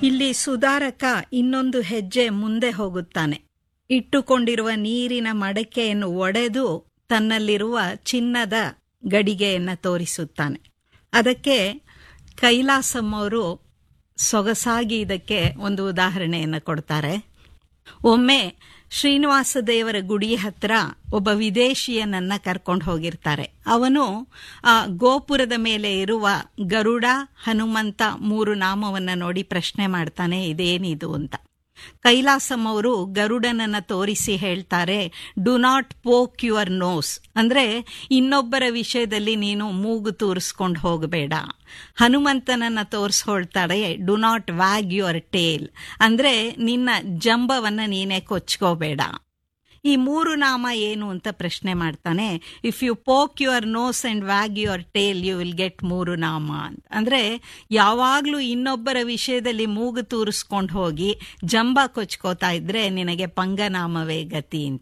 ಇಲ್ಲಿ ಸುಧಾರಕ ಇನ್ನೊಂದು ಹೆಜ್ಜೆ ಮುಂದೆ ಹೋಗುತ್ತಾನೆ ಇಟ್ಟುಕೊಂಡಿರುವ ನೀರಿನ ಮಡಕೆಯನ್ನು ಒಡೆದು ತನ್ನಲ್ಲಿರುವ ಚಿನ್ನದ ಗಡಿಗೆಯನ್ನು ತೋರಿಸುತ್ತಾನೆ ಅದಕ್ಕೆ ಕೈಲಾಸಂ ಅವರು ಸೊಗಸಾಗಿ ಇದಕ್ಕೆ ಒಂದು ಉದಾಹರಣೆಯನ್ನು ಕೊಡ್ತಾರೆ ಒಮ್ಮೆ ಶ್ರೀನಿವಾಸ ದೇವರ ಗುಡಿ ಹತ್ರ ಒಬ್ಬ ವಿದೇಶಿಯನನ್ನ ಕರ್ಕೊಂಡು ಹೋಗಿರ್ತಾರೆ ಅವನು ಆ ಗೋಪುರದ ಮೇಲೆ ಇರುವ ಗರುಡ ಹನುಮಂತ ಮೂರು ನಾಮವನ್ನ ನೋಡಿ ಪ್ರಶ್ನೆ ಮಾಡ್ತಾನೆ ಇದೇನಿದು ಅಂತ ಕೈಲಾಸಂ ಅವರು ಗರುಡನನ್ನ ತೋರಿಸಿ ಹೇಳ್ತಾರೆ do not poke your nose ಅಂದ್ರೆ ಇನ್ನೊಬ್ಬರ ವಿಷಯದಲ್ಲಿ ನೀನು ಮೂಗು ತೂರಿಸ್ಕೊಂಡು ಹೋಗಬೇಡ ಹನುಮಂತನನ್ನ ತೋರಿಸ್ಕೊಳ್ತಾರೆ do not wag your tail ಅಂದ್ರೆ ನಿನ್ನ ಜಂಬವನ್ನ ನೀನೇ ಕೊಚ್ಕೋಬೇಡ ಈ ಮೂರು ನಾಮ ಏನು ಅಂತ ಪ್ರಶ್ನೆ ಮಾಡ್ತಾನೆ if you poke your nose and wag your tail you will get ಮೂರು ನಾಮ ಅಂತ ಅಂದ್ರೆ ಯಾವಾಗ್ಲೂ ಇನ್ನೊಬ್ಬರ ವಿಷಯದಲ್ಲಿ ಮೂಗು ತೂರಿಸ್ಕೊಂಡು ಹೋಗಿ ಜಂಬ ಕೊಚ್ಕೋತಾ ಇದ್ರೆ ನಿನಗೆ ಪಂಗನಾಮವೇ ಗತಿ ಅಂತ